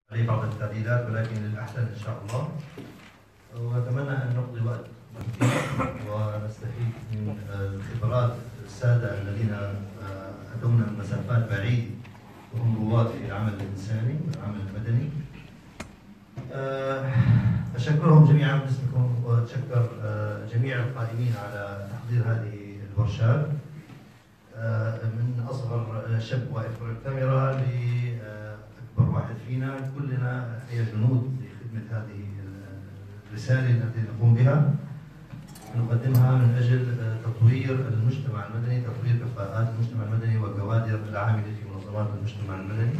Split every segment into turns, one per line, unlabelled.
عليه بعض التعديلات ولكن للأحسن إن شاء الله وأتمنى أن نقضي وقت كثير ونستفيد من الخبرات السادة الذين آه، أتونا من مسافات بعيدة وهم رواد في العمل الإنساني والعمل المدني آه، أشكرهم جميعا باسمكم وأتشكر آه، جميع القائمين على تحضير هذه الورشات من أصغر شاب واقف في الكاميرا لأكبر واحد فينا كلنا هي جنود لخدمة هذه الرسالة التي نقوم بها نقدمها من اجل تطوير المجتمع المدني، تطوير كفاءات المجتمع المدني وكوادر العامله في منظمات المجتمع المدني.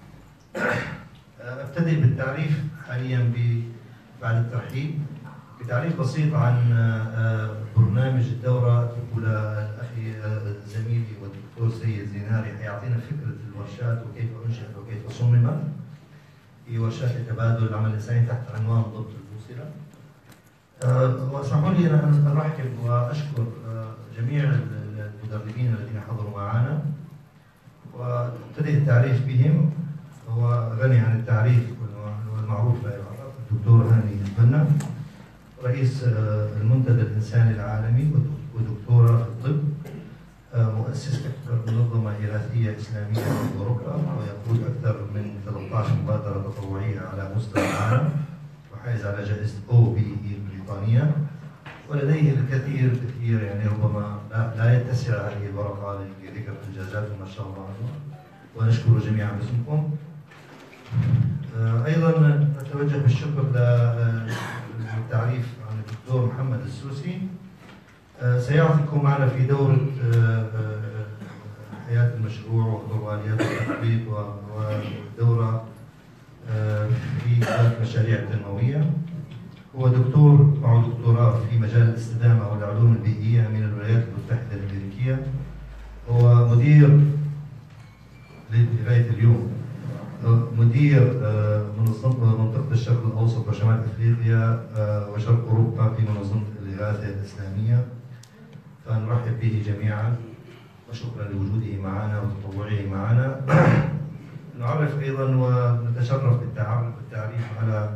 ابتدئ بالتعريف حاليا بعد الترحيب بتعريف بسيط عن برنامج الدوره تقول اخي زميلي والدكتور سيد زيناري حيعطينا فكره الورشات وكيف انشئت وكيف صممت. هي ورشات لتبادل العمل الانساني تحت عنوان ضبط البوصله. أه واسمحوا لي ان ارحب واشكر أه جميع المدربين الذين حضروا معنا وابتدئ التعريف بهم هو غني عن التعريف والمعروف لا يعرف الدكتور هاني البنا رئيس أه المنتدى الانساني العالمي ودكتوره في الطب مؤسس اكثر منظمه اغاثيه اسلاميه في اوروبا ويقود اكثر من 13 مبادره تطوعيه على مستوى العالم وحائز على جائزه او بي اي البريطانيه ولديه الكثير كثير يعني ربما لا يتسع هذه الورقه لذكر انجازاته ما شاء الله ونشكر جميعا باسمكم. ايضا نتوجه بالشكر للتعريف عن الدكتور محمد السوسي سيعطيكم معنا في دورة حياة المشروع وآليات التطبيق ودورة في المشاريع التنموية هو دكتور معه دكتوراه في مجال الاستدامة والعلوم البيئية من الولايات المتحدة الأمريكية هو مدير لغاية اليوم مدير منطقة الشرق الأوسط وشمال أفريقيا وشرق أوروبا في منظمة الإغاثة الإسلامية فنرحب به جميعا وشكرا لوجوده معنا وتطوعه معنا نعرف ايضا ونتشرف بالتعرف بالتعريف على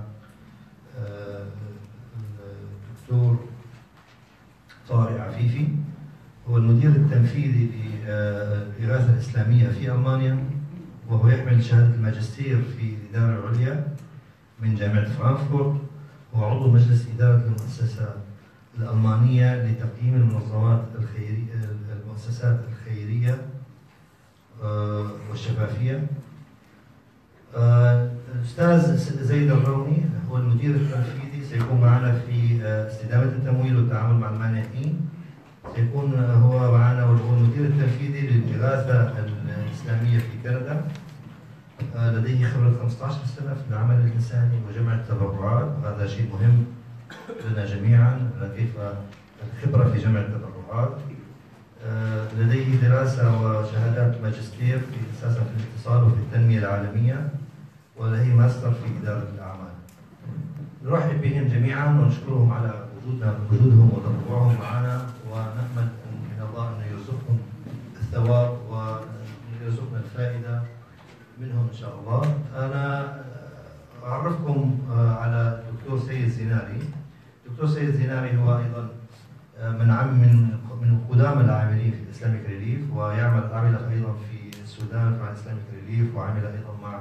الدكتور طارق عفيفي هو المدير التنفيذي للإغاثة الإسلامية في ألمانيا وهو يحمل شهادة الماجستير في الإدارة العليا من جامعة فرانكفورت هو عضو مجلس إدارة المؤسسة الألمانية لتقييم المنظمات الخيرية المؤسسات الخيرية والشفافية الأستاذ زيد الروني هو المدير التنفيذي سيكون معنا في استدامة التمويل والتعامل مع المانحين سيكون هو معنا وهو المدير التنفيذي للإغاثة الإسلامية في كندا لديه خبرة 15 سنة في العمل الإنساني وجمع التبرعات وهذا شيء مهم لنا جميعا كيف الخبرة في جمع التبرعات لديه دراسة وشهادات ماجستير في أساسا في الاتصال وفي التنمية العالمية ولديه ماستر في إدارة الأعمال نرحب بهم جميعا ونشكرهم على وجودنا وجودهم وتطوعهم معنا ونأمل من الله أن يرزقهم الثواب ويرزقنا الفائدة منهم إن شاء الله أنا أعرفكم على الدكتور سيد زيناري الدكتور سيد زيناري هو أيضا من عم من من قدام العاملين في الاسلاميك ريليف ويعمل عمل ايضا في السودان مع الاسلاميك ريليف وعمل ايضا مع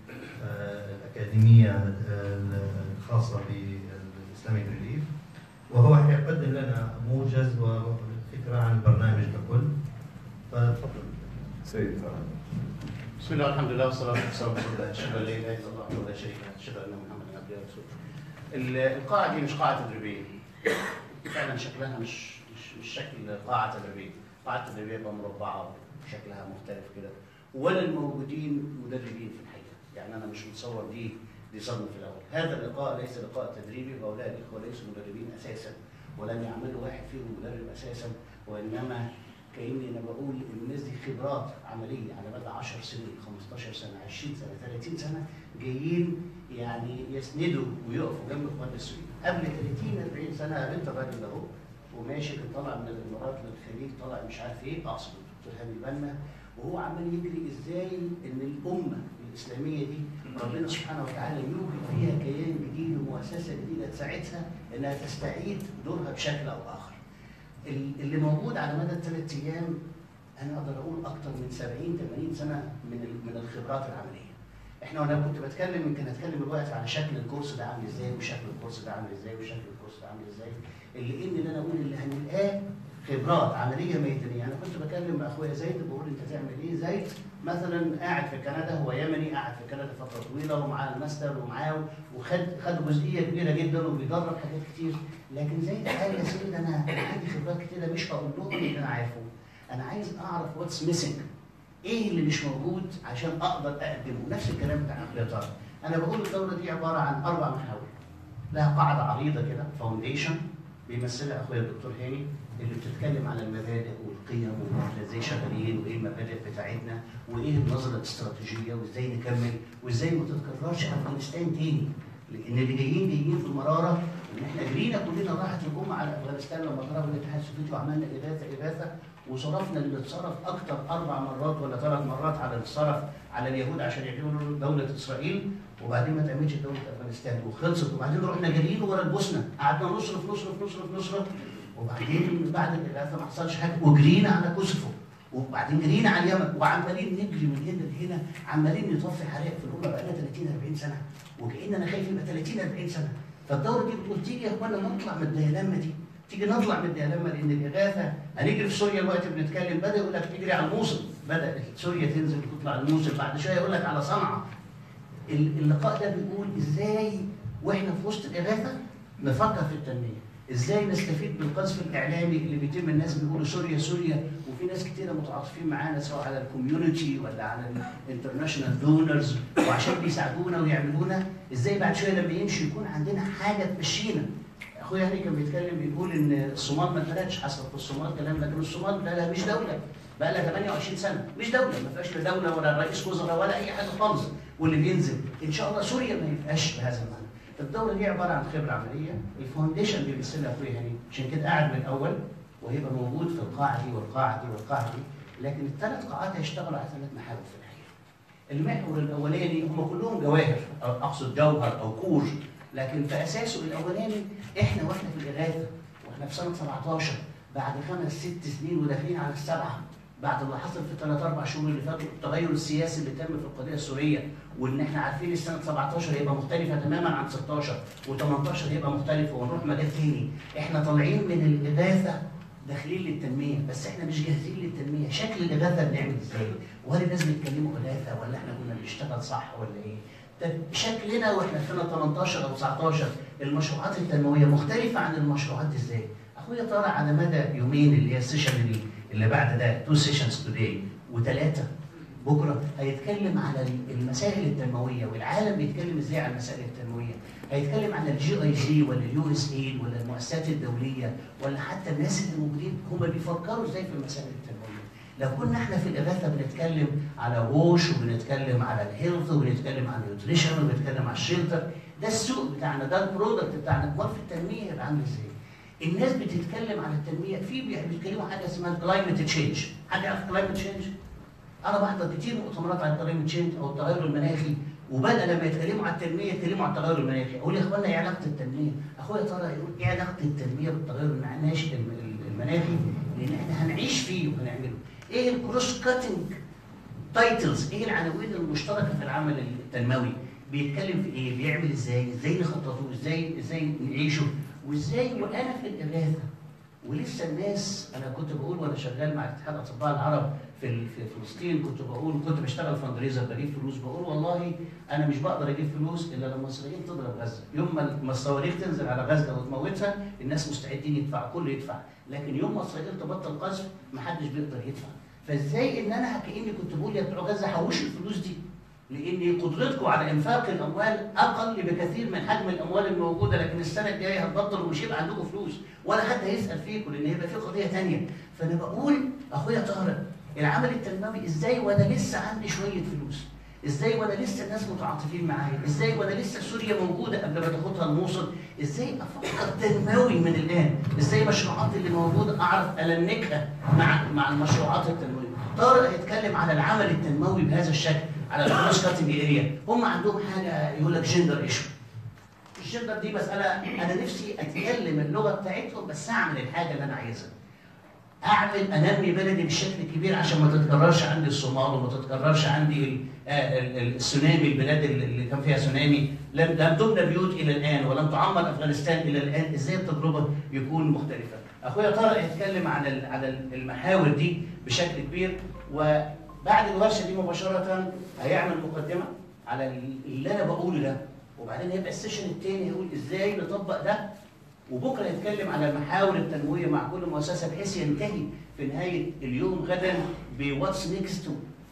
الاكاديميه الخاصه بالاسلاميك ريليف وهو حيقدم لنا موجز وفكره عن البرنامج ككل فتفضل
سيد
بسم الله والحمد لله والصلاه والسلام على رسول الله اشهد ان لا اله الا الله وحده لا شريك له اشهد ان محمدا عبده ورسوله القاعه دي مش قاعه تدريبيه فعلا شكلها مش مش مش شكل قاعه تدريبيه قاعه تدريبيه بقى مربعه وشكلها مختلف كده ولا الموجودين مدربين في الحقيقه يعني انا مش متصور دي دي صدمه في الاول هذا اللقاء ليس لقاء تدريبي وهؤلاء الاخوه ليسوا مدربين اساسا ولم يعملوا واحد فيهم مدرب اساسا وانما كاني انا بقول الناس دي خبرات عمليه على مدى 10 سنين 15 سنه 20 سنه 30 سنه جايين يعني يسندوا ويقفوا جنب اخواننا السوريين قبل 30 40 سنه قابلت الراجل ده اهو وماشي كان طالع من الامارات للخليج طالع مش عارف ايه اقصد الدكتور هاني بنا وهو عمال يجري ازاي ان الامه الاسلاميه دي ربنا سبحانه وتعالى يوجد فيها كيان جديد ومؤسسه جديده تساعدها انها تستعيد دورها بشكل او اخر. ال- اللي موجود على مدى الثلاث ايام انا اقدر اقول اكثر من 70 80 سنه من ال- من الخبرات العمليه. احنا وانا كنت بتكلم يمكن هتكلم دلوقتي على شكل الكورس ده عامل ازاي وشكل الكورس ده عامل ازاي وشكل الكورس ده عامل ازاي اللي ان اللي انا اقول اللي هنلقاه خبرات عمليه ميدانيه انا كنت بكلم مع اخويا زيد بقول انت تعمل ايه زيد مثلا قاعد في كندا هو يمني قاعد في كندا فتره طويله ومعاه الماستر ومعاه وخد خد جزئيه كبيره جدا وبيدرب حاجات كتير لكن زيد قال يا سيد انا عندي خبرات كتيره مش هقول لهم اللي انا عارفه انا عايز اعرف واتس ميسنج ايه اللي مش موجود عشان اقدر اقدمه نفس الكلام بتاع اخويا طارق انا بقول الدوره دي عباره عن اربع محاور لها قاعده عريضه كده فاونديشن بيمثلها اخويا الدكتور هاني اللي بتتكلم على المبادئ والقيم واحنا ازاي شغالين وايه المبادئ بتاعتنا وايه النظره الاستراتيجيه وازاي نكمل وازاي ما تتكررش افغانستان تاني لان اللي جايين جايين في المراره ان احنا جرينا كلنا راحت الجمعه على افغانستان لما ضربوا الاتحاد السوفيتي وعملنا اغاثه اغاثه وصرفنا اللي اتصرف اكتر اربع مرات ولا ثلاث مرات على اللي اتصرف على اليهود عشان يعملوا دوله اسرائيل وبعدين ما تعملش دوله افغانستان وخلصت وبعدين رحنا جريين ورا البوسنه قعدنا نصرف نصرف نصرف نصرف وبعدين بعد الاغاثه ما حصلش حاجه وجرينا على كوسوفو وبعدين جرينا على اليمن وعمالين نجري من هنا لهنا عمالين نطفي حرائق في الاولى بقى لنا 30 40 سنه وكأن انا خايف يبقى 30 40 سنه فالدوره دي بتقول تيجي يا اخوانا نطلع من الديلمه دي تيجي نطلع من الديلمه لان الاغاثه هنجري في سوريا الوقت بنتكلم بدا يقول لك تجري على الموصل بدا سوريا تنزل وتطلع الموصل بعد شويه يقول لك على صنعاء ال- اللقاء ده بيقول ازاي واحنا في وسط الاغاثه نفكر في التنميه ازاي نستفيد بالقذف الاعلامي اللي بيتم الناس بيقولوا سوريا سوريا وفي ناس كتيره متعاطفين معانا سواء على الكوميونتي ولا على الانترناشونال دونرز وعشان بيساعدونا ويعملونا ازاي بعد شويه لما يمشي يكون عندنا حاجه تمشينا اخويا هاني كان بيتكلم بيقول ان الصومال ما اتبنتش حصل في الصومال كلام لكن الصومال ده لا مش دوله بقى لها 28 سنه مش دوله ما فيهاش لا دوله ولا رئيس وزراء ولا اي حاجه خالص واللي بينزل ان شاء الله سوريا ما يبقاش بهذا المعنى الدوره دي عباره عن خبره عمليه الفاونديشن اللي بيمثلها اخويا هاني عشان كده قاعد من الاول وهيبقى موجود في القاعه دي والقاعه دي والقاعه دي لكن الثلاث قاعات هيشتغلوا على ثلاث محاور في الحقيقه المحور الاولاني هم كلهم جواهر أو اقصد جوهر او كور لكن في اساسه الاولاني احنا واحنا في الاغاثه واحنا في سنه 17 بعد خمس ست سنين وداخلين على السبعه بعد اللي حصل في الثلاث اربع شهور اللي فاتوا التغير السياسي اللي تم في القضيه السوريه وان احنا عارفين السنه 17 هيبقى مختلفه تماما عن 16 و18 هيبقى مختلف ونروح مجال تاني احنا طالعين من الاغاثه داخلين للتنميه بس احنا مش جاهزين للتنميه شكل الاغاثه بنعمل ازاي وهل الناس بيتكلموا اغاثه ولا احنا كنا بنشتغل صح ولا ايه طب شكلنا واحنا في سنه 18 او 19 المشروعات التنمويه مختلفه عن المشروعات دي ازاي اخويا طالع على مدى يومين اللي هي السيشن اللي, اللي بعد ده تو سيشنز توداي وثلاثه بكره هيتكلم على المسائل التنمويه والعالم بيتكلم ازاي على المسائل التنمويه هيتكلم عن الجي اي سي ولا اليو اس ايد ولا المؤسسات الدوليه ولا حتى الناس اللي موجودين هم بيفكروا ازاي في المسائل التنمويه لو كنا احنا في الاغاثه بنتكلم على ووش وبنتكلم على الهيلث وبنتكلم على النيوتريشن وبنتكلم على الشيلتر ده السوق بتاعنا ده البرودكت بتاعنا امال في التنميه هيبقى عامل ازاي؟ الناس بتتكلم على التنميه في بي- بيتكلموا حاجه اسمها كلايمت تشينج حد يعرف كلايمت تشينج؟ انا بحضر كتير مؤتمرات عن الكلايمت تشينج او التغير المناخي وبدا لما يتكلموا عن التنميه يتكلموا عن التغير المناخي اقول يا اخوانا ايه علاقه التنميه؟ اخويا طارق يقول ايه علاقه التنميه بالتغير المناخي المناخي لان احنا هنعيش فيه وهنعمله ايه الكروس كاتنج تايتلز ايه العناوين المشتركه في العمل التنموي بيتكلم في ايه بيعمل ازاي ازاي نخططه ازاي ازاي نعيشه وازاي وانا في الاغاثه ولسه الناس انا كنت بقول وانا شغال مع اتحاد اطباء العرب في ال- في فلسطين كنت بقول كنت بشتغل فاندريزر بجيب فلوس بقول والله انا مش بقدر اجيب فلوس الا لما اسرائيل تضرب غزه يوم ما ما الصواريخ تنزل على غزه وتموتها الناس مستعدين يدفعوا كله يدفع لكن يوم ما اسرائيل تبطل قذف محدش بيقدر يدفع فازاي ان انا كاني كنت بقول يا بتوع غزه حوشوا الفلوس دي لان قدرتكم على انفاق الاموال اقل بكثير من حجم الاموال الموجوده لكن السنه الجايه هتبطل ومش هيبقى عندكم فلوس ولا حد هيسال فيكم لان هيبقى في قضيه ثانيه فانا بقول اخويا طارق العمل التنموي ازاي وانا لسه عندي شويه فلوس ازاي وانا لسه الناس متعاطفين معايا ازاي وانا لسه سوريا موجوده قبل ما تاخدها الموصل ازاي افكر تنموي من الان ازاي المشروعات اللي موجوده اعرف النكها مع مع المشروعات التنمويه طارق هيتكلم على العمل التنموي بهذا الشكل على الكروس كاتنج اريا هم عندهم حاجه يقول لك جندر ايشو الجندر دي مساله انا نفسي اتكلم اللغه بتاعتهم بس اعمل الحاجه اللي انا عايزها اعمل انمي بلدي بشكل كبير عشان ما تتكررش عندي الصومال وما تتكررش عندي ال- آه، ال- ال- السونامي البلاد اللي اللي كان فيها سونامي لم لم تبنى بيوت الى الان ولم تعمر افغانستان الى الان ازاي التجربه يكون مختلفه اخويا طارق يتكلم عن ال- على المحاور دي بشكل كبير وبعد الورشه دي مباشره هيعمل مقدمه على اللي انا بقوله ده وبعدين هيبقى السيشن الثاني هيقول ازاي نطبق ده وبكره يتكلم على المحاور التنمويه مع كل مؤسسه بحيث ينتهي في نهايه اليوم غدا بواتس نيكست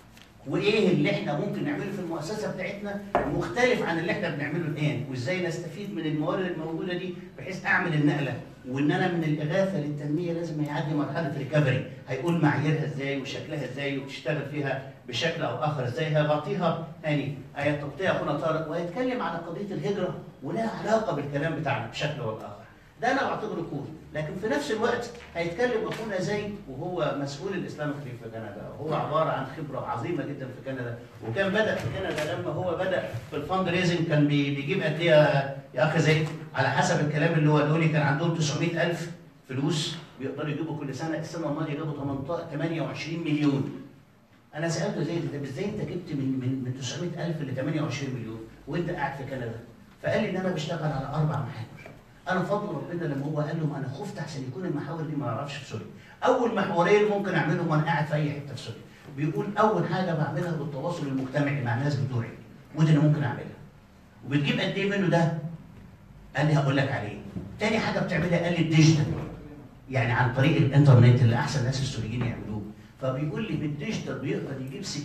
وايه اللي احنا ممكن نعمله في المؤسسه بتاعتنا مختلف عن اللي احنا بنعمله الان وازاي نستفيد من الموارد الموجوده دي بحيث اعمل النقله وان انا من الاغاثه للتنميه لازم يعدي مرحله ريكفري هيقول معاييرها ازاي وشكلها ازاي وتشتغل فيها بشكل او اخر ازاي هيغطيها يعني هيغطيها اخونا طارق وهيتكلم على قضيه الهجره ولها علاقه بالكلام بتاعنا بشكل او باخر ده انا بعتبره كور لكن في نفس الوقت هيتكلم اخونا زي وهو مسؤول الاسلام في كندا وهو عباره عن خبره عظيمه جدا في كندا وكان بدا في كندا لما هو بدا في الفند ريزنج كان بي- بيجيب قد ايه يا- يا اخي زيد على حسب الكلام اللي هو قاله لي كان عندهم 900000 فلوس بيقدروا يجيبوا كل سنه السنه الماضيه جابوا 18 28 مليون انا سالته زيد طب ازاي انت جبت من من من 900000 ل 28 مليون وانت قاعد في كندا فقال لي ان انا بشتغل على اربع محاور انا فضل ربنا لما هو قال لهم انا خفت احسن يكون المحاور دي ما اعرفش في سوريا اول محورين ممكن اعملهم وانا قاعد في اي حته في سوريا بيقول اول حاجه بعملها بالتواصل المجتمعي مع الناس بتوعي ودي انا ممكن اعملها وبتجيب قد ايه منه ده قال لي هقول لك عليه تاني حاجه بتعملها قال لي الديجيتال يعني عن طريق الانترنت اللي احسن ناس السوريين يعملوه فبيقول لي بالديجيتال بيقدر يجيب 60%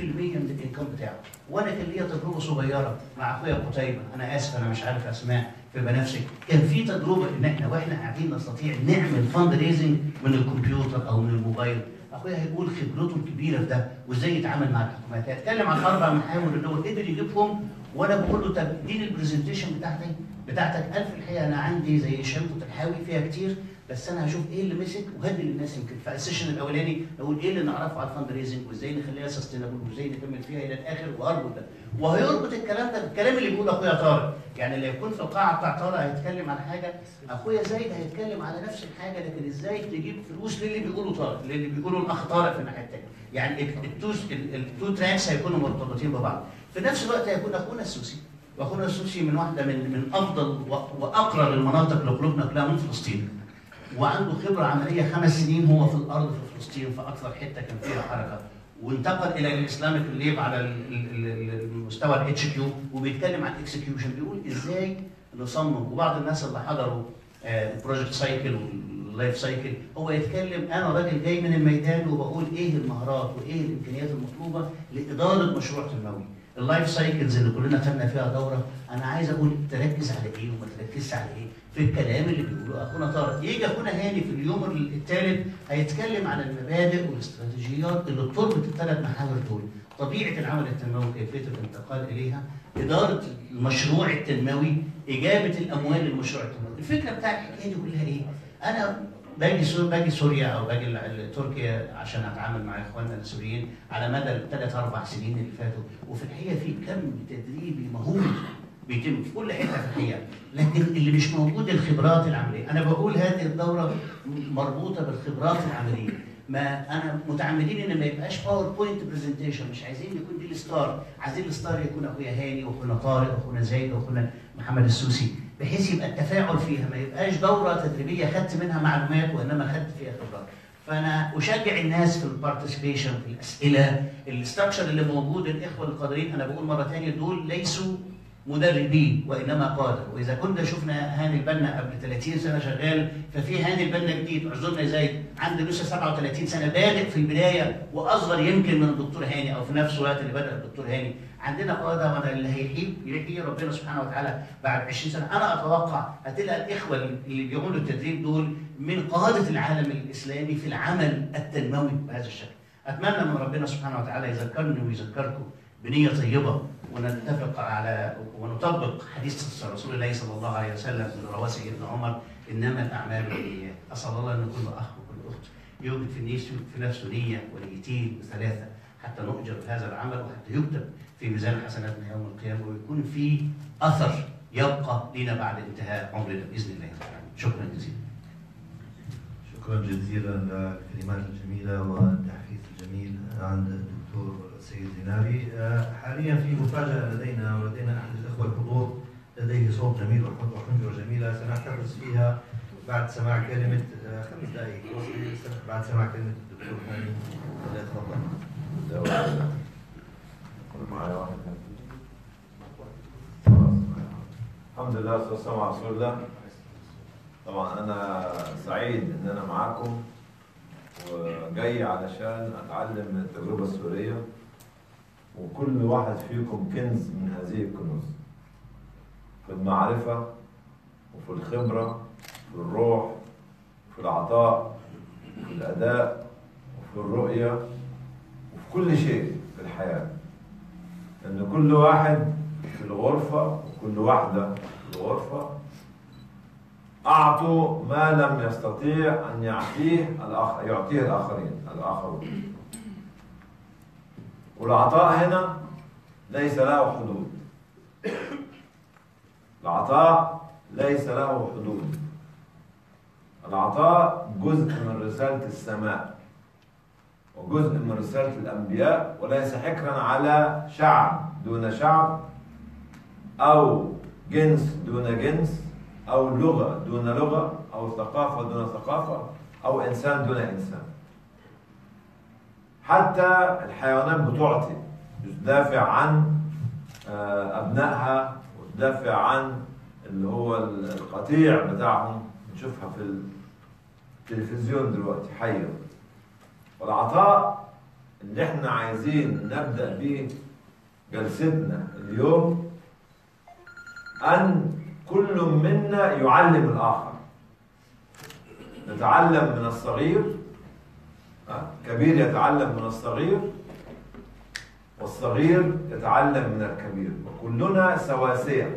من الانكم بتاعه وانا كان ليا تجربه صغيره مع اخويا قتيبه انا اسف انا مش عارف اسماء في بنفسي كان في تجربه ان احنا واحنا قاعدين نستطيع نعمل فاند ريزنج من الكمبيوتر او من الموبايل اخويا هيقول خبرته الكبيره في ده وازاي يتعامل مع الحكومات هيتكلم عن اربع محاور اللي هو قدر يجيبهم وانا بقول له طب اديني البرزنتيشن بتاعتي بتاعتك الف الحقيقه انا عندي زي شنطه الحاوي فيها كتير بس انا هشوف ايه اللي مسك وهدي للناس يمكن فالسيشن الاولاني اقول ايه اللي نعرفه على الفند ريزنج وازاي نخليها سستينابل وازاي نكمل فيها الى الاخر واربط ده وهيربط الكلام ده بالكلام اللي بيقوله اخويا طارق يعني اللي يكون في القاعه بتاع طارق هيتكلم عن حاجه اخويا زايد هيتكلم على نفس الحاجه لكن ازاي تجيب فلوس للي بيقوله طارق للي بيقوله الاخ طارق في الناحيه الثانيه يعني التو التو تراكس هيكونوا مرتبطين ببعض في نفس الوقت هيكون اخونا السوسي واخونا السوسي من واحده من من افضل و- واقرب المناطق لقلوبنا كلها من فلسطين وعنده خبره عمليه خمس سنين هو في الارض في فلسطين في اكثر حته كان فيها حركه وانتقل الى الاسلامك ليب على ال- ال- ال- المستوى الاتش كيو وبيتكلم عن اكسكيوشن بيقول ازاي نصمم وبعض الناس اللي حضروا البروجكت سايكل واللايف سايكل هو يتكلم انا راجل جاي من الميدان وبقول ايه المهارات وايه الامكانيات المطلوبه لاداره مشروع تنموي اللايف سايكلز اللي كلنا خدنا فيها دوره انا عايز اقول تركز على ايه وما تركزش على ايه في الكلام اللي بيقوله اخونا طارق يجي اخونا هاني في اليوم الثالث هيتكلم عن المبادئ والاستراتيجيات اللي بتربط الثلاث محاور دول طبيعه العمل التنموي كيفيه الانتقال اليها اداره المشروع التنموي اجابه الاموال للمشروع التنموي الفكره بتاعت الحكايه دي كلها ايه انا باجي سوريا باجي سوريا او باجي ل- ل- تركيا عشان اتعامل مع اخواننا السوريين على مدى الثلاث اربع سنين اللي فاتوا وفي الحقيقه في كم تدريبي مهول بيتم في كل حته في الحقيقه لكن اللي مش موجود الخبرات العمليه انا بقول هذه الدوره مربوطه بالخبرات العمليه ما انا متعمدين ان ما يبقاش باوربوينت برزنتيشن مش عايزين يكون دي الستار عايزين الستار يكون اخويا هاني واخونا طارق واخونا زيد واخونا محمد السوسي بحيث يبقى التفاعل فيها ما يبقاش دوره تدريبيه خدت منها معلومات وانما خدت فيها خبرات فانا اشجع الناس في البارتيسيبيشن في الاسئله الاستراكشر اللي موجود الاخوه القادرين انا بقول مره ثانيه دول ليسوا مدربين وانما قاده واذا كنا شفنا هاني البنا قبل 30 سنه شغال ففي هاني البنا جديد اعذرنا زي عنده لسه 37 سنه بادئ في البدايه واصغر يمكن من الدكتور هاني او في نفس الوقت اللي بدا الدكتور هاني عندنا قاده وانا اللي هيحيي يحيي ربنا سبحانه وتعالى بعد 20 سنه انا اتوقع هتلاقي الاخوه اللي بيعملوا التدريب دول من قاده العالم الاسلامي في العمل التنموي بهذا الشكل اتمنى من ربنا سبحانه وتعالى يذكرني ويذكركم بنيه طيبه ونتفق على ونطبق حديث رسول الله صلى الله عليه وسلم من رواه سيدنا عمر انما الاعمال بالنيات اسال الله ان كل اخ وكل اخت يوجد في النيس في نفسه نيه ونيتين وثلاثه حتى نؤجر هذا العمل وحتى يكتب في ميزان حسناتنا يوم القيامه ويكون في اثر يبقى لنا بعد انتهاء عمرنا باذن الله تعالى شكرا جزيلا
شكرا جزيلا للكلمات الجميلة والتحفيز الجميل عند الدكتور سيد زيناري آه، حاليا في مفاجأة لدينا ولدينا أحد الأخوة الحضور لديه صوت جميل وحنجرة جميلة سنحتفظ فيها بعد سماع كلمة آه، خمس دقائق بعد سماع كلمة الدكتور هاني تفضل
الحمد لله والصلاة والسلام على رسول الله طبعا أنا سعيد إن أنا معاكم وجاي علشان أتعلم من التجربة السورية وكل واحد فيكم كنز من هذه الكنوز في المعرفة وفي الخبرة في الروح في العطاء في الأداء وفي الرؤية وفي كل شيء في الحياة إن كل واحد في الغرفة وكل واحدة في الغرفة أعطوا ما لم يستطيع أن يعطيه الآخر يعطيه الآخرين الآخرون والعطاء هنا ليس له حدود العطاء ليس له حدود العطاء جزء من رسالة السماء وجزء من رسالة الأنبياء وليس حكرا على شعب دون شعب أو جنس دون جنس أو لغة دون لغة أو ثقافة دون ثقافة أو إنسان دون إنسان حتى الحيوانات بتعطي بتدافع عن آه، أبنائها وتدافع عن اللي هو القطيع بتاعهم نشوفها في التلفزيون دلوقتي حية والعطاء اللي احنا عايزين نبدأ بيه جلستنا اليوم أن كل منا يعلم الآخر نتعلم من الصغير كبير يتعلم من الصغير والصغير يتعلم من الكبير وكلنا سواسية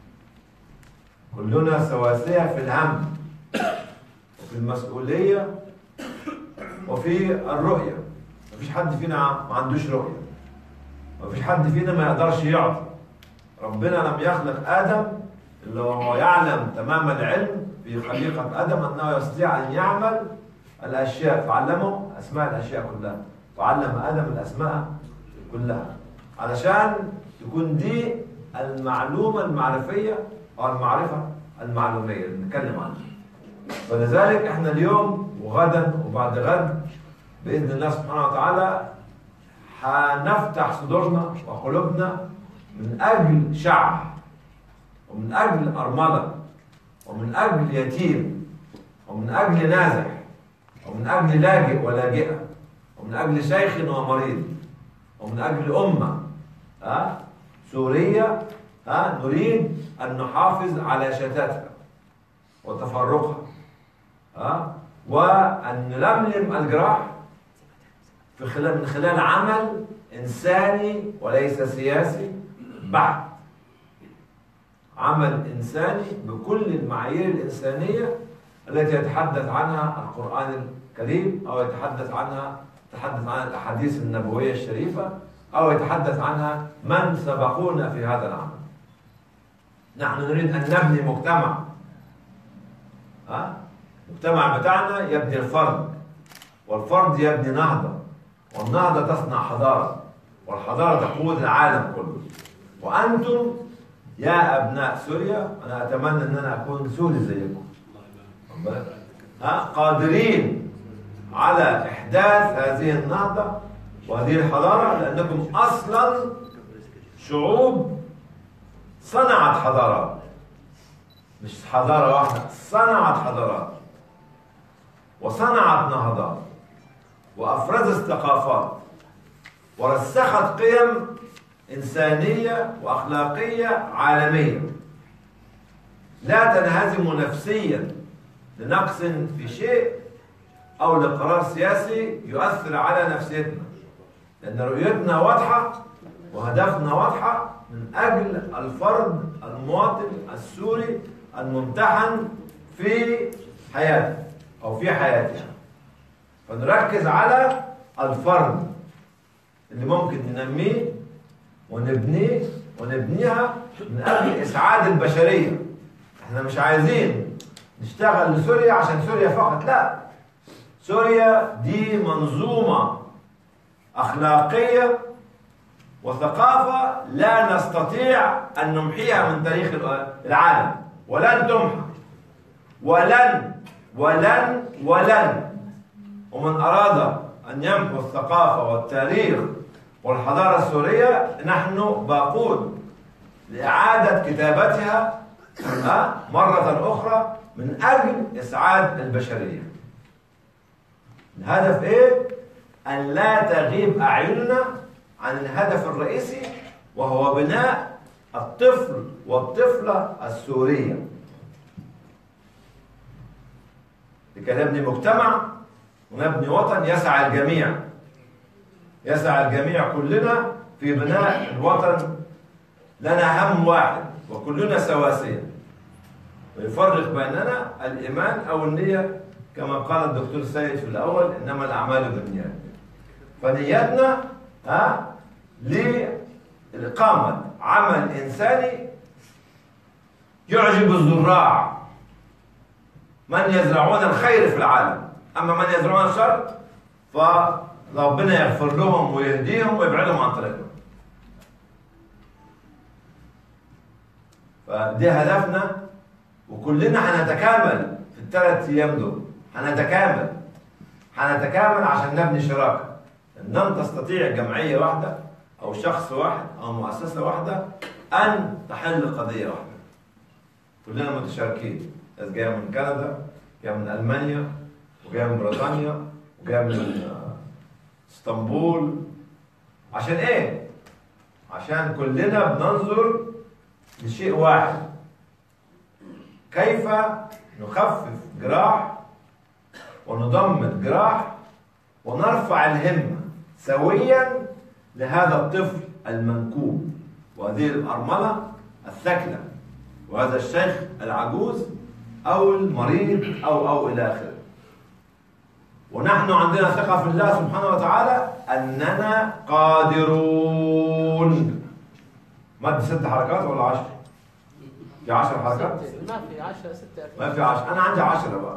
كلنا سواسية في الهم وفي المسؤولية وفي الرؤية مفيش حد فينا ما عندوش رؤية مفيش حد فينا ما يقدرش يعطي ربنا لم يخلق آدم إلا وهو يعلم تمام العلم في خليقة آدم أنه يستطيع أن يعمل الأشياء فعلمه أسماء الأشياء كلها وعلم آدم الأسماء كلها علشان تكون دي المعلومة المعرفية أو المعرفة المعلومية اللي بنتكلم عنها فلذلك احنا اليوم وغدا وبعد غد بإذن الله سبحانه وتعالى هنفتح صدورنا وقلوبنا من أجل شعب ومن أجل أرملة ومن أجل يتيم ومن أجل نازح ومن أجل لاجئ ولاجئة ومن أجل شيخ ومريض ومن أجل أمة ها سورية ها نريد أن نحافظ على شتاتها وتفرقها ها وأن نلملم الجراح في خلال من خلال عمل إنساني وليس سياسي بحت عمل إنساني بكل المعايير الإنسانية التي يتحدث عنها القرآن الكريم أو يتحدث عنها يتحدث عن الأحاديث النبوية الشريفة أو يتحدث عنها من سبقونا في هذا العمل نحن نريد أن نبني مجتمع ها؟ المجتمع بتاعنا يبني الفرد والفرد يبني نهضة والنهضة تصنع حضارة والحضارة تقود العالم كله وأنتم يا أبناء سوريا أنا أتمنى أن أنا أكون سوري زيكم ها قادرين على إحداث هذه النهضة وهذه الحضارة لأنكم أصلا شعوب صنعت حضارات مش حضارة واحدة صنعت حضارات وصنعت نهضات وأفرزت ثقافات ورسخت قيم إنسانية وأخلاقية عالمية لا تنهزم نفسيا لنقص في شيء أو لقرار سياسي يؤثر على نفسيتنا لأن رؤيتنا واضحة وهدفنا واضحة من أجل الفرد المواطن السوري الممتحن في حياته أو في حياته فنركز على الفرد اللي ممكن ننميه ونبنيه ونبنيها من اجل اسعاد البشريه احنا مش عايزين نشتغل لسوريا عشان سوريا فقط لا سوريا دي منظومه اخلاقيه وثقافه لا نستطيع ان نمحيها من تاريخ العالم ولن تمحى ولن ولن ولن ومن اراد ان يمحو الثقافه والتاريخ والحضاره السوريه نحن باقون لاعاده كتابتها ها، مره اخرى من اجل اسعاد البشريه الهدف ايه ان لا تغيب اعيننا عن الهدف الرئيسي وهو بناء الطفل والطفله السوريه لكي نبني مجتمع ونبني وطن يسعى الجميع يسعى الجميع كلنا في بناء الوطن لنا هم واحد وكلنا سواسية ويفرق بيننا الإيمان أو النية كما قال الدكتور سيد في الأول إنما الأعمال بالنيات فنيتنا ها لإقامة عمل إنساني يعجب الزراع من يزرعون الخير في العالم اما من يزرعون الشر فربنا يغفر لهم ويهديهم ويبعدهم عن طريقهم فدي هدفنا وكلنا هنتكامل في الثلاث ايام دول هنتكامل هنتكامل عشان نبني شراكه لن تستطيع جمعيه واحده او شخص واحد او مؤسسه واحده ان تحل قضيه واحده كلنا متشاركين ناس جايه من كندا جايه من المانيا وجايه من بريطانيا وجايه من آه، اسطنبول عشان ايه؟ عشان كلنا بننظر لشيء واحد كيف نخفف جراح ونضمد جراح ونرفع الهمة سويا لهذا الطفل المنكوب وهذه الأرملة الثكلة وهذا الشيخ العجوز أو المريض أو أو إلى آخره ونحن عندنا ثقة في الله سبحانه وتعالى أننا قادرون مد ست حركات ولا عشر؟ في عشر حركات؟
ما في 10 6
ما في عشر أنا عندي عشرة بقى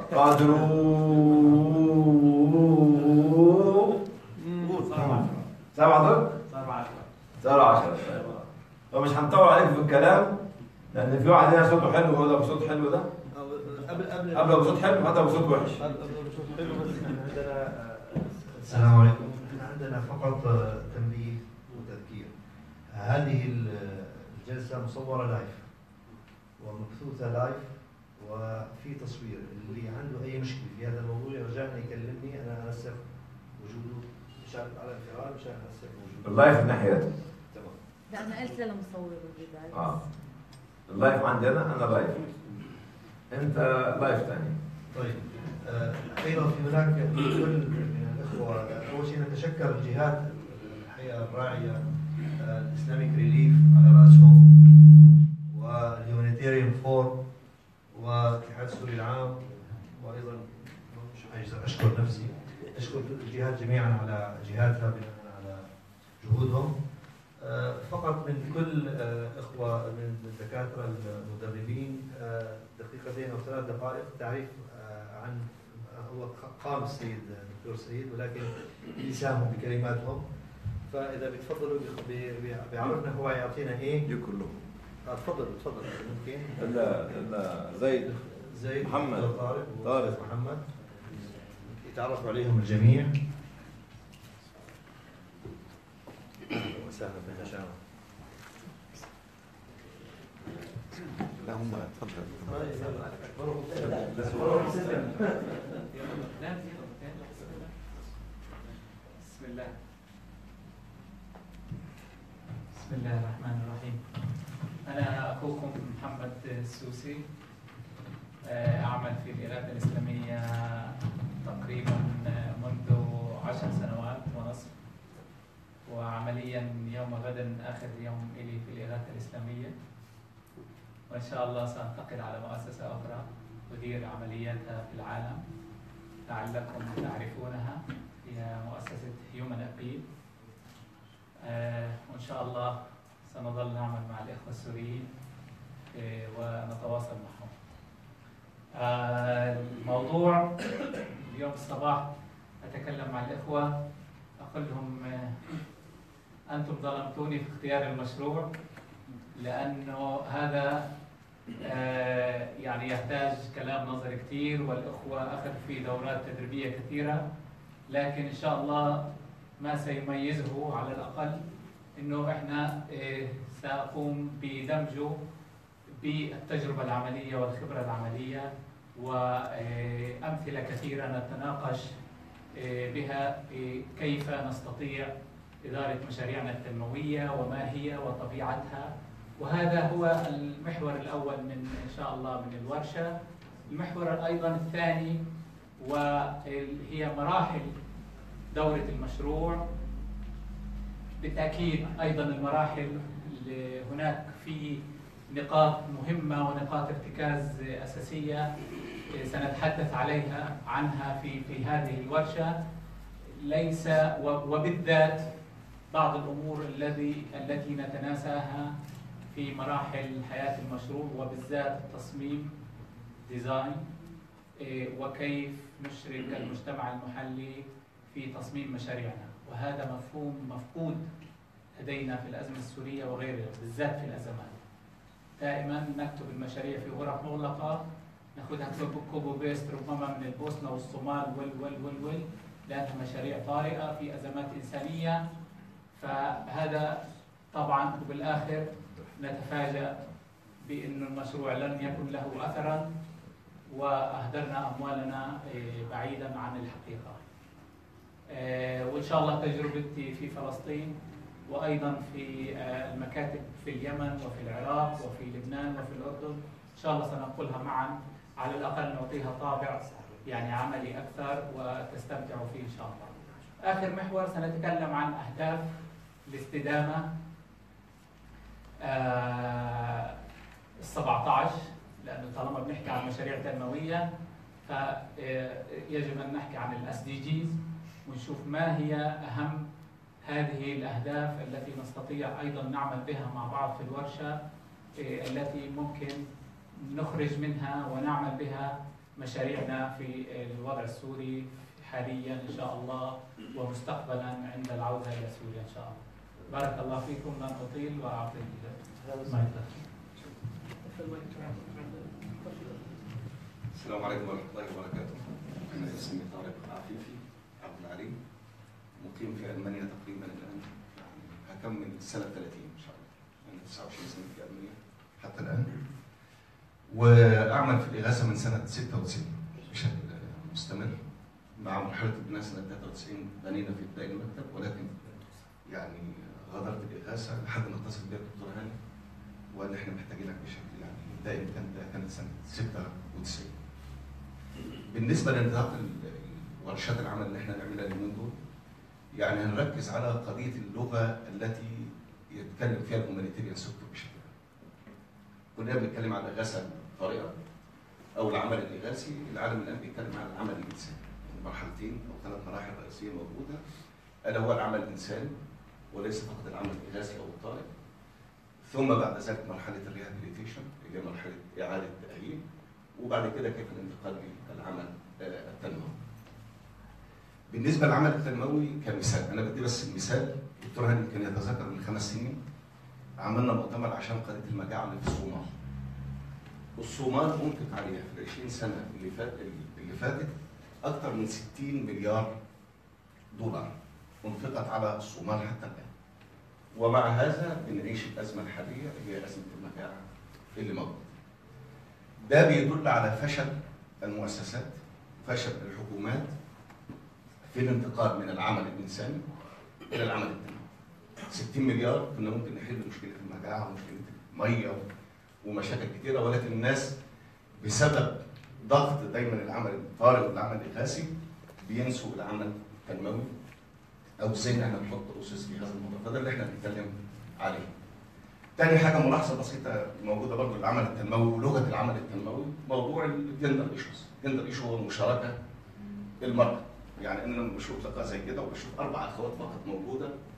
قادرون سبعة دول؟ صاروا عشرة فمش هنطول عليك في الكلام لأن في واحد هنا صوته حلو وهذا بصوت حلو ده
قبل قبل
قبل بصوت حلو هذا بصوت وحش
قبل بصوت حلو بس احنا عندنا آه،
السلام عليكم احنا عندنا فقط آه، تنبيه وتذكير هذه ال- الجلسة مصورة لايف ومبثوثة لايف وفي تصوير اللي عنده أي مشكلة في هذا الموضوع يرجع لي يكلمني أنا أنسق وجوده مشان على انفراد مشان أنسق وجوده
اللايف الناحية دي
تمام
لا انا قلت للمصور بالبدايه
اه اللايف عندي أنا أنا لايف أنت لايف ثاني
طيب آه، ايضا في هناك كل من الاخوه اول شيء نتشكر الجهات الحقيقه الراعيه آه، الاسلاميك ريليف على راسهم والهيومانيتيريان فور والاتحاد السوري العام وايضا مش عايز اشكر نفسي اشكر الجهات جميعا على جهاتها بناء على جهودهم آه، فقط من كل آه، اخوه من الدكاتره المدربين آه، دقيقتين او ثلاث دقائق تعريف آه، عن هو قام السيد الدكتور سعيد ولكن لسانهم بكلماتهم فاذا بتفضلوا بي- بي- بيعرفنا هو يعطينا ايه
دي كلهم
آه، تفضل تفضل ممكن
إلا إلا زيد
زيد
محمد.
دكتور طارق
طارق.
وأستاذ محمد يتعرفوا عليهم الجميع أهلاً وسهلا بالنشامه
بسم الله بسم الله الرحمن الرحيم أنا أخوكم محمد السوسي آه، أعمل في الإغاثة الإسلامية تقريبا منذ عشر سنوات ونصف وعمليا يوم غد آخر يوم إلي في الإغاثة الإسلامية وإن شاء الله سأنتقل على مؤسسة أخرى أدير عملياتها في العالم لعلكم تعرفونها هي مؤسسة هيومن أبيل آه، وإن شاء الله سنظل نعمل مع الإخوة السوريين آه، ونتواصل معهم آه، الموضوع اليوم الصباح أتكلم مع الإخوة أقول لهم آه، أنتم ظلمتوني في اختيار المشروع لأنه هذا آه، يعني يحتاج كلام نظري كثير والإخوة أخذوا فيه دورات تدريبية كثيرة لكن إن شاء الله ما سيميزه على الأقل أنه إحنا آه، سأقوم بدمجه بالتجربة العملية والخبرة العملية وأمثلة كثيرة نتناقش آه، بها آه، كيف نستطيع إدارة مشاريعنا التنموية وما هي وطبيعتها وهذا هو المحور الأول من إن شاء الله من الورشة المحور أيضا الثاني وهي مراحل دورة المشروع بالتأكيد أيضا المراحل اللي هناك في نقاط مهمة ونقاط ارتكاز أساسية سنتحدث عليها عنها في في هذه الورشة ليس وبالذات بعض الأمور الذي التي نتناساها في مراحل حياة المشروع وبالذات التصميم ديزاين إيه، وكيف نشرك المجتمع المحلي في تصميم مشاريعنا وهذا مفهوم مفقود لدينا في الأزمة السورية وغيرها بالذات في الأزمات دائما نكتب المشاريع في غرف مغلقة ناخذها كوبو بيست ربما من البوسنة والصومال وال وال وال وال لأنها مشاريع طارئة في أزمات إنسانية فهذا طبعا وبالآخر نتفاجأ بأن المشروع لن يكن له أثرا وأهدرنا أموالنا إيه، بعيدا عن الحقيقة آه، وإن شاء الله تجربتي في فلسطين وأيضا في آه، المكاتب في اليمن وفي العراق وفي لبنان وفي الأردن إن شاء الله سننقلها معا على الأقل نعطيها طابع يعني عملي أكثر وتستمتعوا فيه إن شاء الله آخر محور سنتكلم عن أهداف الاستدامة آه، ال 17 لانه طالما بنحكي عن مشاريع تنمويه فيجب ان نحكي عن الاس دي جيز ونشوف ما هي اهم هذه الاهداف التي نستطيع ايضا نعمل بها مع بعض في الورشه آه، التي ممكن نخرج منها ونعمل بها مشاريعنا في الوضع السوري حاليا ان شاء الله ومستقبلا عند العوده الى سوريا ان شاء الله. بارك الله فيكم لن اطيل واعطي المايك
السلام عليكم ورحمة الله وبركاته. أنا اسمي طارق عفيفي عبد العلي مقيم في ألمانيا تقريبا الآن هكمل السنة 30 إن شاء الله. أنا 29 سنة في ألمانيا حتى الآن. وأعمل في الإغاثة من سنة 96 بشكل مستمر مع مرحلة البناء سنة 93 بنينا في ابتدائي المكتب ولكن يعني غادرت الإغاثة لحد ما اتصل بيا الدكتور هاني وقال لي احنا محتاجينك بشكل يعني دائم كانت كانت سنة 96 بالنسبه لانطلاق ال- ورشات العمل اللي احنا نعملها اليومين دول يعني هنركز على قضيه اللغه التي يتكلم فيها الهومانيتيريان سيكتور بشكل عام. كلنا بنتكلم عن الاغاثه الطارئه او العمل الاغاثي، العالم الان بيتكلم عن العمل الانساني. مرحلتين او ثلاث مراحل رئيسيه موجوده الا هو العمل الانساني وليس فقط العمل الاغاثي او الطارئ. ثم بعد ذلك مرحله الريهابيليتيشن اللي هي مرحله اعاده تاهيل وبعد كده كيف الانتقال للعمل آه، التنموي. بالنسبه للعمل التنموي كمثال انا بدي بس المثال الدكتور هاني يمكن يتذكر من خمس سنين عملنا مؤتمر عشان قضيه المجاعه اللي في الصومال. الصومال انفق عليها في ال 20 سنه اللي فات اللي فاتت اكثر من 60 مليار دولار انفقت على الصومال حتى الان. ومع هذا بنعيش الازمه الحاليه اللي هي ازمه المجاعه اللي موجوده. ده بيدل على فشل المؤسسات فشل الحكومات في الانتقال من العمل الانساني الى العمل التنموي. 60 مليار كنا ممكن نحل مشكله المجاعه ومشكله الميه ومشاكل كثيره ولكن الناس بسبب ضغط دايما العمل الطارئ والعمل الاغاثي بينسوا العمل التنموي او ازاي ان احنا نحط اسس في هذا الموضوع فده اللي احنا بنتكلم عليه. تاني حاجه ملاحظه بسيطه موجوده برضه العمل التنموي ولغه العمل التنموي موضوع الجندر ايشوز، الجندر ايشو هو المشاركه المراه يعني انا لما بشوف لقاء زي كده وبشوف اربع اخوات فقط موجوده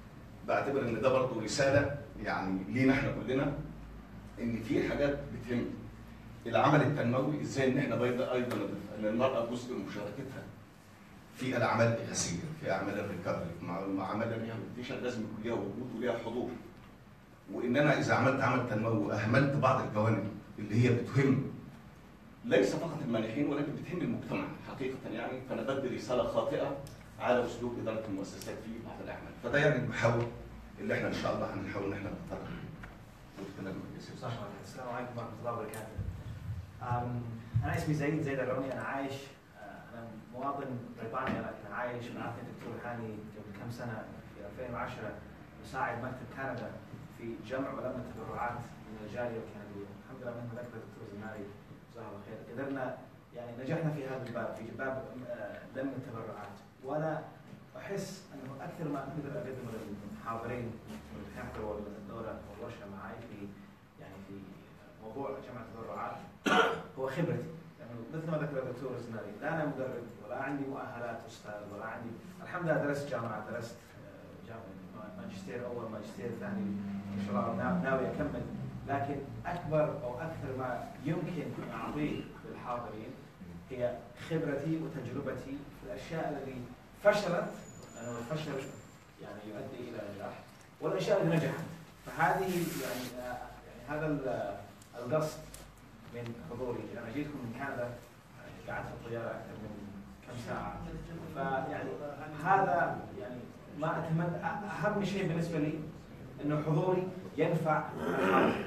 بعتبر ان ده برضه رساله يعني لينا احنا كلنا ان في حاجات بتهم العمل التنموي ازاي ان احنا بيض- ايضا ان المراه جزء من مشاركتها في الاعمال الاغاثيه في اعمال الريكفري مع مع اعمال الريهابيليتيشن لازم يكون ليها وجود وليها حضور وان انا اذا عملت عمل تنموي واهملت بعض الجوانب اللي هي بتهم ليس فقط المانحين ولكن بتهم المجتمع حقيقه يعني فانا بدي رساله خاطئه على اسلوب اداره المؤسسات في بعض الاعمال فده يعني المحاور اللي احنا ان شاء الله هنحاول ان احنا نختار ونتكلم
صح السلام عليكم ورحمه الله وبركاته. أم، انا اسمي زيد زيد العوني انا عايش آه، انا مواطن بريطانيا لكن عايش مع الدكتور هاني قبل كم سنه في 2010 مساعد مكتب كندا في جمع ولم التبرعات من الجاليه الكنديه، الحمد لله من ذكر الدكتور زماري جزاه الله خير، قدرنا يعني نجحنا في هذا الباب في باب آه، لم التبرعات وانا احس انه اكثر ما اقدر اقدمه للحاضرين والحفله والدوره والورشه معي في يعني في موضوع جمع التبرعات هو خبرتي يعني مثل ما ذكر الدكتور الزناري لا انا مدرب ولا عندي مؤهلات استاذ ولا عندي الحمد لله درست جامعه درست آه، جامعة ماجستير اول ماجستير ثاني ان شاء الله نا- ناوي اكمل لكن اكبر او اكثر ما يمكن ان اعطيه للحاضرين هي خبرتي وتجربتي في الاشياء التي فشلت لانه الفشل يعني يؤدي الى نجاح والاشياء اللي نجحت فهذه يعني آه، يعني هذا ال- القصد من حضوري انا جيتكم من كندا آه، قعدت في الطياره اكثر من كم ساعه فيعني هذا يعني ما اتمنى أ- اهم شيء بالنسبه لي انه حضوري ينفع الحاضرين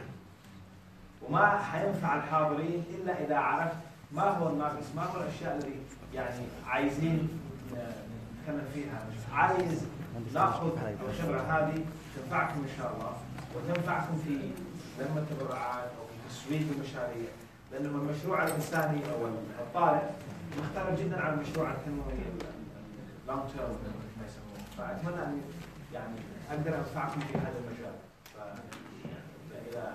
وما حينفع الحاضرين الا اذا عرفت ما هو الناقص ما هو الاشياء اللي يعني عايزين ن- نتكلم فيها عايز ناخذ الخبره هذه تنفعكم ان شاء الله وتنفعكم في لم التبرعات او في تسويق المشاريع لانه المشروع الانساني او الطارئ مختلف جدا عن المشروع التنموي اللونج تيرم ما يسموه فاتمنى ان يعني اقدر انفعكم في هذا المجال ف اذا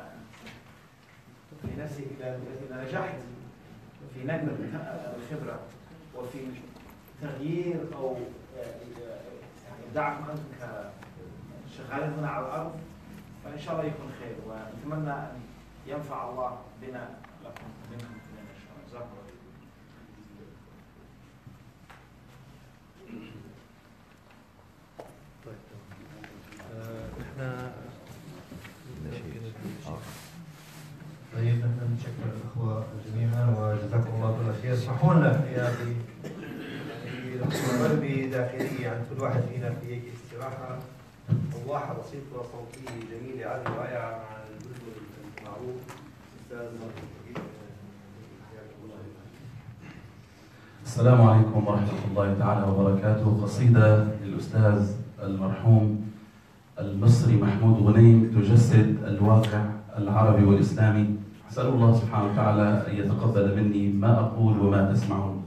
في نفسي اذا اذا نجحت في نقل الخبره وفي تغيير او يعني ابداعكم انتم كشغالين هنا على الارض فان شاء الله يكون خير ونتمنى ان ينفع الله بنا لكم منكم اثنين ان شاء الله جزاكم الله خير.
طيب تمام. آه، احنا
طيب نحن نشكر الاخوه جميعا وجزاكم الله كل خير اسمحوا لنا في هذه يعني نستمر بداخليه عند كل واحد فينا في هيك استراحه فواحه بسيطه صوتيه جميله عذبه رائعه مع البلبل المعروف استاذ مرحبا بك. حياكم الله
السلام عليكم ورحمة الله تعالى وبركاته قصيدة للأستاذ المرحوم المصري محمود غنيم تجسد الواقع العربي والإسلامي أسأل الله سبحانه وتعالى أن يتقبل مني ما أقول وما تسمعون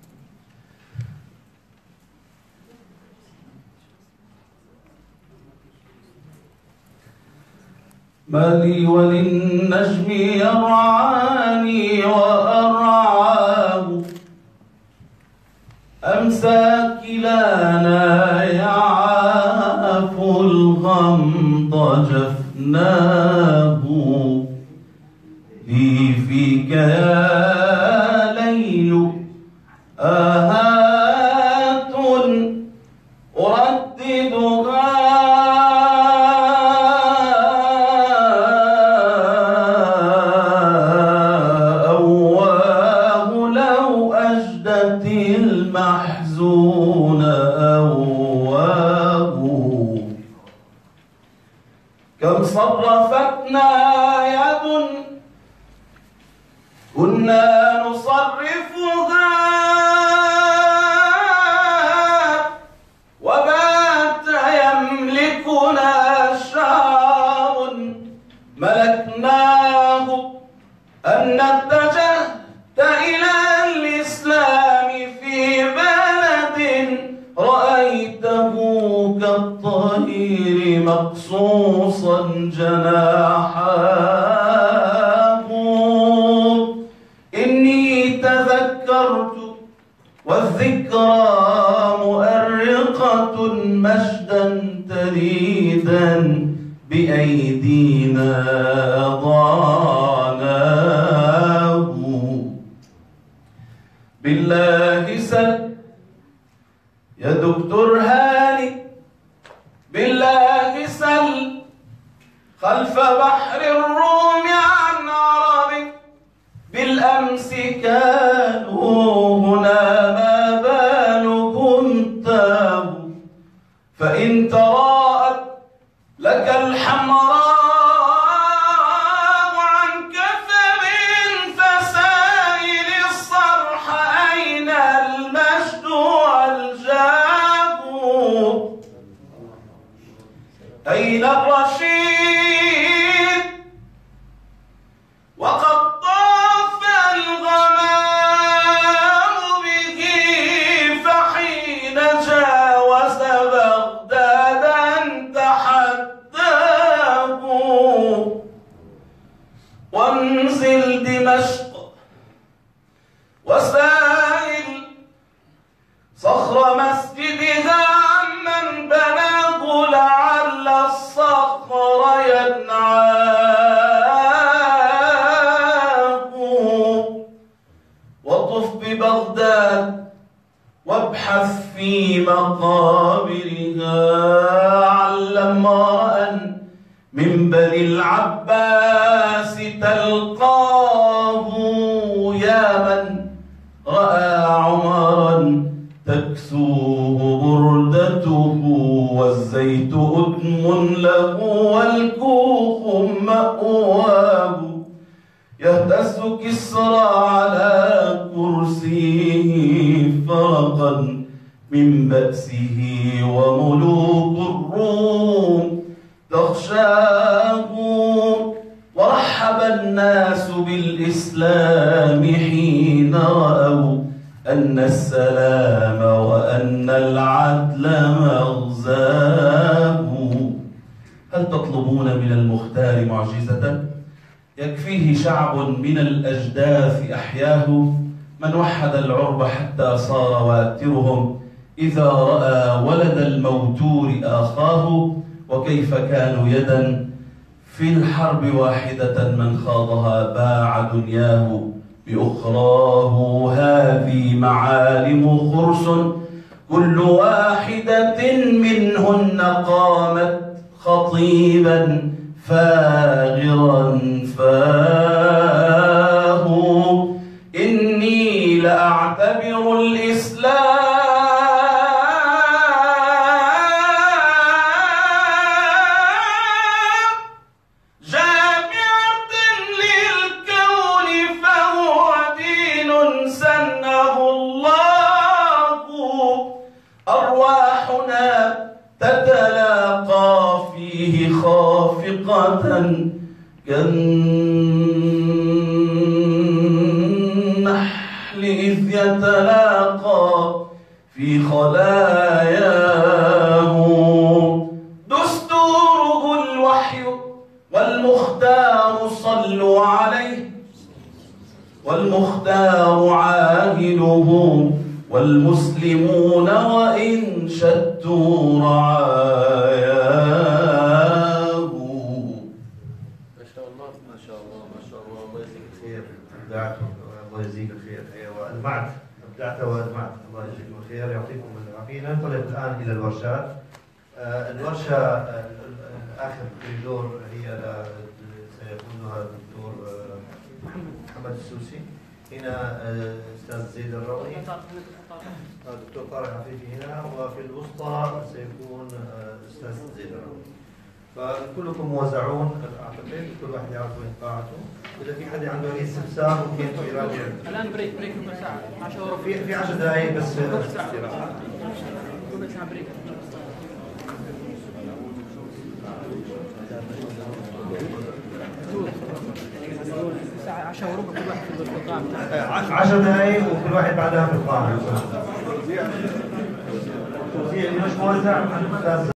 ما لي وللنجم يرعاني وأرعاه أمسى كلانا يعاف الغمض جفناه لي فيك يا ليل آهات أرددها أواه لو أجدت المحزون أواه كم صرفتنا يد كنا نصرفها وبات يملكنا شعر ملكناه أن اتجهت إلى الإسلام في بلد رأيته كالطير مقصوصا جناحاه إني تذكرت والذكرى مؤرقة مجدا تريد جهدا بأيدينا ضعناه بالله سل يا دكتور هاني بالله سل خلف بحر الروم عن عرب بالأمس كانوا هنا ما بالكم تابوا فإن تراءت لك الحمراء عن كثب فسائل الصرح أين المجد والجاب أين الرشيد وقد طاف الغمام به فحين جاوز بغدادا تحداه وانزل دمشق وسائل صخر مسجدها عمن بناه لعل الصخر ينعاه وطف ببغداد وابحث في مقابرها على امرأ من بني العباس تلقاه يا من رأى عمرا تكسوه بردته والزيت أدم له والكوخ مأواه يهتز كسرى على كرسيه فرقا من بأسه وملوك الروم تخشاه ورحب الناس بالإسلام حين رأوا أن السلام وأن العدل مغزاه هل تطلبون من المختار معجزة؟ يكفيه شعب من الأجداث أحياه من وحد العرب حتى صار واترهم إذا رأى ولد الموتور آخاه وكيف كانوا يدا في الحرب واحدة من خاضها باع دنياه بأخراه هذه معالم خرس كل واحدة منهن قامت خطيبا فاغرا فاه إني لأعتبر الإسلام جامعة للكون فهو دين سنه الله أرواحنا تتلاقى فيه خافقة كالنحل إذ يتلاقى في خلاياه دستوره الوحي والمختار صلوا عليه والمختار عاهله والمسلمون وإن شتوا رعاياه
ما شاء الله
ما شاء الله ما شاء الله الله يجزيك الخير ابدعت الله يجزيك الخير ايوه ابدعت ابدعت وابدعت الله يجزيكم الخير يعطيكم العافيه ننطلق الان الى الورشات آه، الورشه آه، اخر كوريدور هي ل- سيكونها الدكتور آه، محمد السوسي هنا آه، استاذ زيد الروعي آه، دكتور طارق عفيفي هنا وفي الوسطى سيكون آه، استاذ زيد الروعي فكلكم موزعون اعتقد كل واحد يعرف وين قاعته اذا في حد عنده اي استفسار ممكن يراجع
الان بريك بريك ربع ساعه 10 وربع
في في 10 دقائق بس
ربع ساعه
استراحه
ربع ساعه بريك الساعه 10 وربع كل واحد في القاعه بتاعته
10 دقائق وكل واحد بعدها في القاعه توزيع اللي مش موزع عن الاستاذ